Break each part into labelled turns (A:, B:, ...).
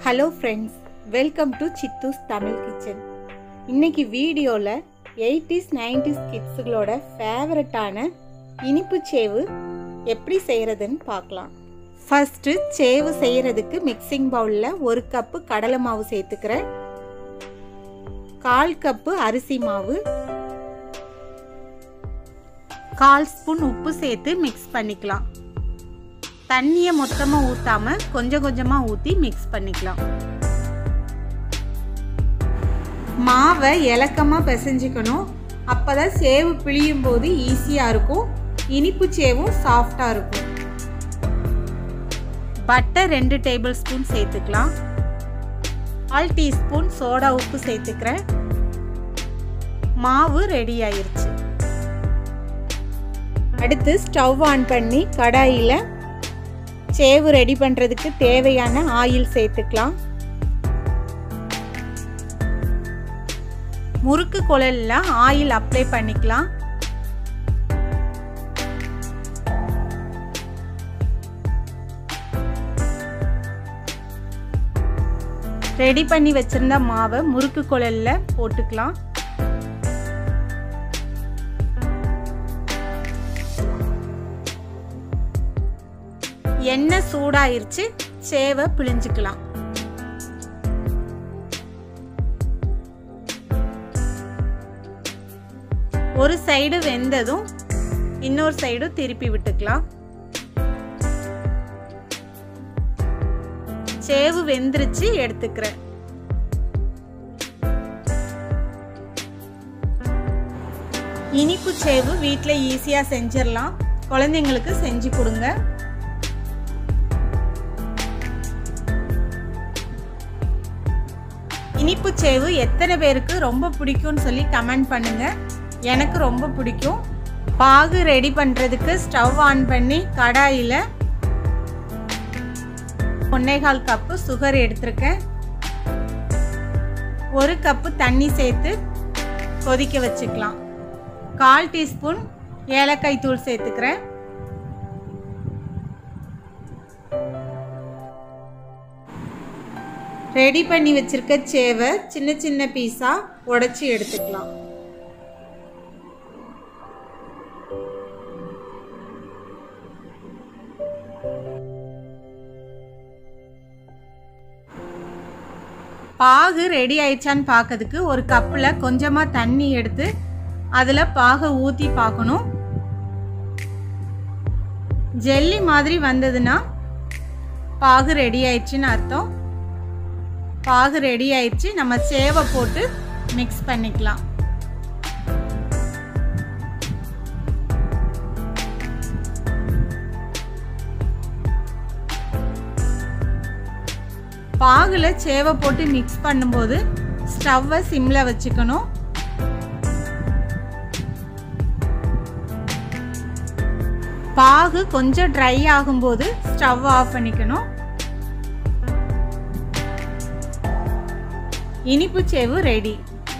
A: hello friends welcome to Chithu's Tamil kitchen இன்னைக்கு வீடியோவில் eighties nineties கிட்ஸுகளோட ஃபேவரட்டான இனிப்பு சேவு எப்படி செய்கிறதுன்னு பார்க்கலாம் ஃபஸ்ட்டு சேவு செய்கிறதுக்கு மிக்சிங் பவுலில் ஒரு கப்பு கடலை மாவு சேர்த்துக்கிறேன் கால் கப்பு அரிசி மாவு கால் ஸ்பூன் உப்பு சேர்த்து மிக்ஸ் பண்ணிக்கலாம் தண்ணியை மொத்தமாக ஊற்றாம கொஞ்சம் கொஞ்சமாக ஊற்றி மிக்ஸ் பண்ணிக்கலாம் மாவை இலக்கமாக பிசைஞ்சிக்கணும் அப்போ தான் சேவு பிழியும் போது ஈஸியாக இருக்கும் இனிப்பு சேவும் சாஃப்டாக இருக்கும் பட்டர் ரெண்டு டேபிள் ஸ்பூன் சேர்த்துக்கலாம் கால் டீஸ்பூன் சோடா உப்பு சேர்த்துக்கிறேன் மாவு ரெடி ஆயிருச்சு அடுத்து ஸ்டவ் ஆன் பண்ணி கடாயில் சேவு ரெடி பண்ணுறதுக்கு தேவையான ஆயில் சேர்த்துக்கலாம் முறுக்கு குழலில் ஆயில் அப்ளை பண்ணிக்கலாம் ரெடி பண்ணி வச்சிருந்த மாவை முறுக்கு குழலில் போட்டுக்கலாம் எண்ணெய் சூடாயிருச்சு சேவை பிழிஞ்சுக்கலாம் ஒரு சைடு வெந்ததும் இன்னொரு சைடு திருப்பி விட்டுக்கலாம் சேவு வெந்துருச்சு எடுத்துக்கிறேன் இனிப்பு சேவு வீட்டில் ஈஸியாக செஞ்சிடலாம் குழந்தைங்களுக்கு செஞ்சு கொடுங்க இனிப்பு சேவு எத்தனை பேருக்கு ரொம்ப பிடிக்கும்னு சொல்லி கமெண்ட் பண்ணுங்க எனக்கு ரொம்ப பிடிக்கும் பாகு ரெடி பண்ணுறதுக்கு ஸ்டவ் ஆன் பண்ணி கடாயில் ஒன்னேகால் கப்பு சுகர் எடுத்திருக்கேன் ஒரு கப்பு தண்ணி சேர்த்து கொதிக்க வச்சுக்கலாம் கால் டீஸ்பூன் ஏலக்காய் தூள் சேர்த்துக்கிறேன் ரெடி பண்ணி வச்சிருக்க சேவை சின்ன சின்ன பீஸாக உடச்சி எடுத்துக்கலாம் பாகு ரெடி ஆயிடுச்சான்னு பார்க்கறதுக்கு ஒரு கப்பில் கொஞ்சமாக தண்ணி எடுத்து அதில் பாகை ஊற்றி பார்க்கணும் ஜெல்லி மாதிரி வந்ததுன்னா பாகு ரெடி ஆயிடுச்சுன்னு அர்த்தம் பாகு ரெடி ஆயிடுச்சு நம்ம சேவை போட்டு மிக்ஸ் பண்ணிக்கலாம் பாகுல சேவை போட்டு மிக்ஸ் பண்ணும்போது ஸ்டவ்வை சிம்ல வச்சுக்கணும் பாகு கொஞ்சம் ட்ரை ஆகும்போது ஸ்டவ் ஆஃப் பண்ணிக்கணும் இனிப்பு சேவு ரெடி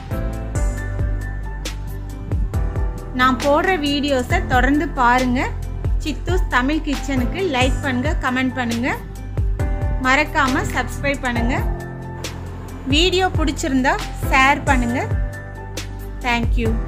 A: நான் போடுற வீடியோஸை தொடர்ந்து பாருங்க சித்தூஸ் தமிழ் கிச்சனுக்கு லைக் பண்ணுங்க கமெண்ட் பண்ணுங்க மறக்காம சப்ஸ்கிரைப் பண்ணுங்க வீடியோ பிடிச்சிருந்தா ஷேர் பண்ணுங்க தேங்க்யூ